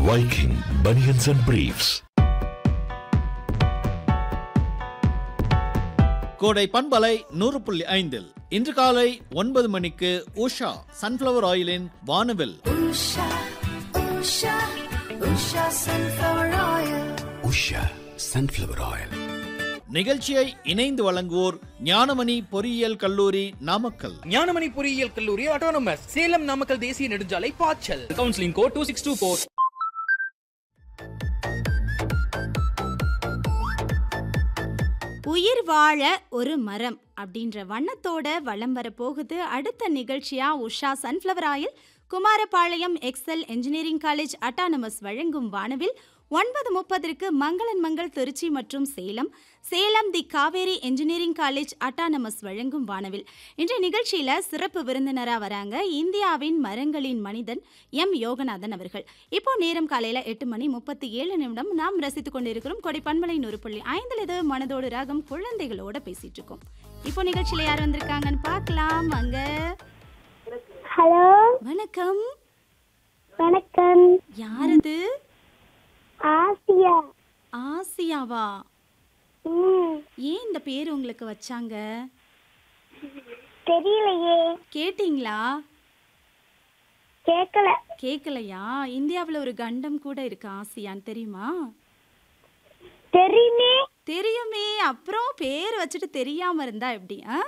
Viking Bunions and Briefs. கோடை பண்பலை நூறு புள்ளி ஐந்தில் இன்று காலை ஒன்பது மணிக்கு உஷா சன்ஃப்ளவர் ஆயிலின் வானவில் Usha, Usha, Usha sunflower oil. Usha sunflower oil நிகழ்ச்சியை இணைந்து வழங்குவோர் ஞானமணி பொறியியல் கல்லூரி நாமக்கல் ஞானமணி பொறியியல் கல்லூரி ஆட்டோனமஸ் சேலம் நாமக்கல் தேசிய நெடுஞ்சாலை பாய்ச்சல் counselling code two six two four உயிர் வாழ ஒரு மரம் அப்படின்ற வண்ணத்தோட வலம் வர போகுது அடுத்த நிகழ்ச்சியா Usha sunflower oil Kumarapalayam Excel engineering college autonomous வழங்கும் வானவில் ஒன்பது முப்பதற்கு மங்களன் மங்கள் திருச்சி மற்றும் Salem Salem the Kaveri engineering college autonomous வழங்கும் வானவில் இன்றைய நிகழ்ச்சியில சிறப்பு விருந்தினரா வராங்க இந்தியாவின் மரங்களின் மனிதன் எம் யோகநாதன் அவர்கள் இப்போ நேரம் காலையில எட்டு மணி முப்பத்தி ஏழு நிமிடம் நாம் ரசித்துக் கொண்டிருக்கிறோம் கொடை பண்பலை நூறு புள்ளி ஐந்தில் இது மனதோடு ராகம் குழந்தைகளோட பேசிட்டு இருக்கோம் இப்போ நிகழ்ச்சியில யார் வந்திருக்காங்கன்னு பார்க்கலாம் வாங்க ஹலோ வணக்கம் வணக்கம் யார் அது ஆசியா ஆசியாவா ம் ஏன் இந்த பேர் உங்களுக்கு வச்சாங்க தெரியலையே கேட்டிங்களா கேட்கல கேட்கலையா இந்தியாவில் ஒரு கண்டம் கூட இருக்கு ஆசியான்னு தெரியுமா தெரியுமே தெரியுமே அப்புறம் பேர் வச்சுட்டு தெரியாம இருந்தா எப்படி ஆ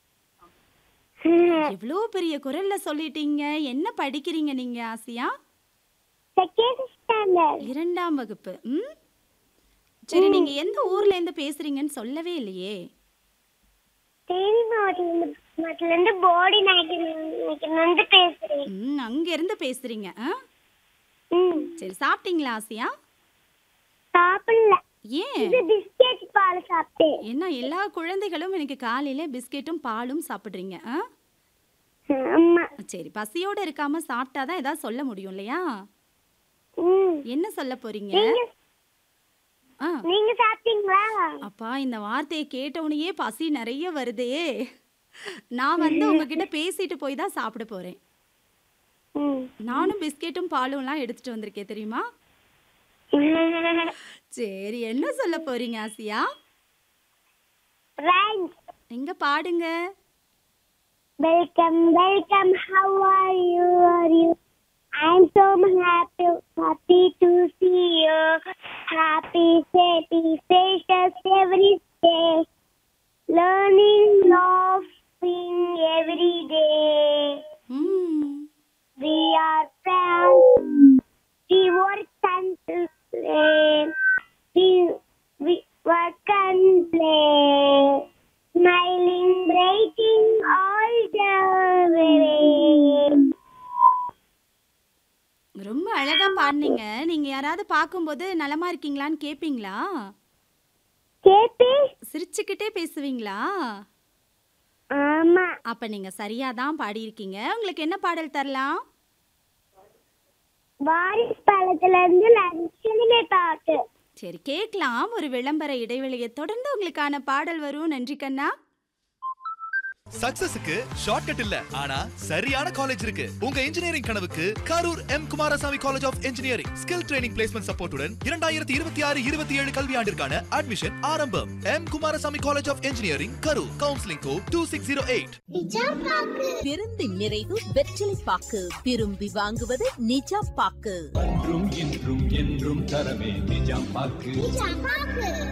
எவ்வளோ பெரிய குரல்ல சொல்லிட்டீங்க என்ன படிக்கிறீங்க நீங்க ஆசியா செகண்ட் ஸ்டாண்டர்ட் இரண்டாம் வகுப்பு ம் சரி நீங்க எந்த ஊர்ல இருந்து பேசுறீங்கன்னு சொல்லவே இல்லையே தேனி மாவட்டத்துல இருந்து போடி நாயக்கன் வந்து பேசுறேன் ம் அங்க இருந்து பேசுறீங்க ஆ ம் சரி சாப்பிட்டீங்களா ஆசியா சாப்பிடல ஏன் இது பிஸ்கெட் பால் சாப்பிட்டேன் என்ன எல்லா குழந்தைகளும் எனக்கு காலையில பிஸ்கெட்டும் பாலும் சாப்பிடுறீங்க ஆ ஆமா சரி பசியோட இருக்காம சாப்பிட்டாதான் ஏதாவது சொல்ல முடியும் இல்லையா ம் என்ன சொல்ல போறீங்க நீங்க ஆ நீங்க சாப்பிட்டீங்களா அப்பா இந்த வார்த்தையை கேட்டவுடனேயே பசி நிறைய வருதே நான் வந்து உங்ககிட்ட பேசிட்டு போய் தான் சாப்பிட போறேன் ம் நானும் பிஸ்கெட்டும் பாலும்லாம் எடுத்துட்டு வந்திருக்கேன் தெரியுமா சரி என்ன சொல்ல போறீங்க ஆசியா Friends, எங்க பாடுங்க welcome, welcome. How are you? Are you? I'm so happy, happy to see you. Happy, happy faces every day. Learning, laughing every day. ம் We are friends. We work and play. We, we work and play. Smiling, brighting all the way. ரொம்ப அழகா பாடுனீங்க நீங்க யாராவது பார்க்கும்போது நலமா இருக்கீங்களான்னு கேப்பீங்களா KP சிரிச்சுக்கிட்டே பேசுவீங்களா ஆமா அப்ப நீங்க சரியா தான் பாடியிருக்கீங்க உங்களுக்கு என்ன பாடல் தரலாம் வாரிஸ் பழத்துல இருந்து லட்சுமி பாட்டு சரி கேட்கலாம் ஒரு விளம்பர இடைவெளியை தொடர்ந்து உங்களுக்கான பாடல் வரும் நன்றி கண்ணா சக்சஸுக்கு ஷார்ட்கட் இல்ல ஆனா சரியான காலேஜ் இருக்கு உங்க இன்ஜினியரிங் கனவுக்கு Karur M Kumarasamy college of engineering skill training placement சப்போர்ட்டுடன் இரண்டாயிரத்தி இருபத்தி ஆறு இருபத்தி ஏழு கல்வியாண்டிற்கான அட்மிஷன் ஆரம்பம் M Kumarasamy college of engineering Karur counselling code two six zero eight பெருந்து நிறைவு வெற்றிலை பாக்கு விரும்பி வாங்குவது நிஜம் பாக்கு என்றும் இன்றும் என்றும் தரவே நிஜாம் பாக்கு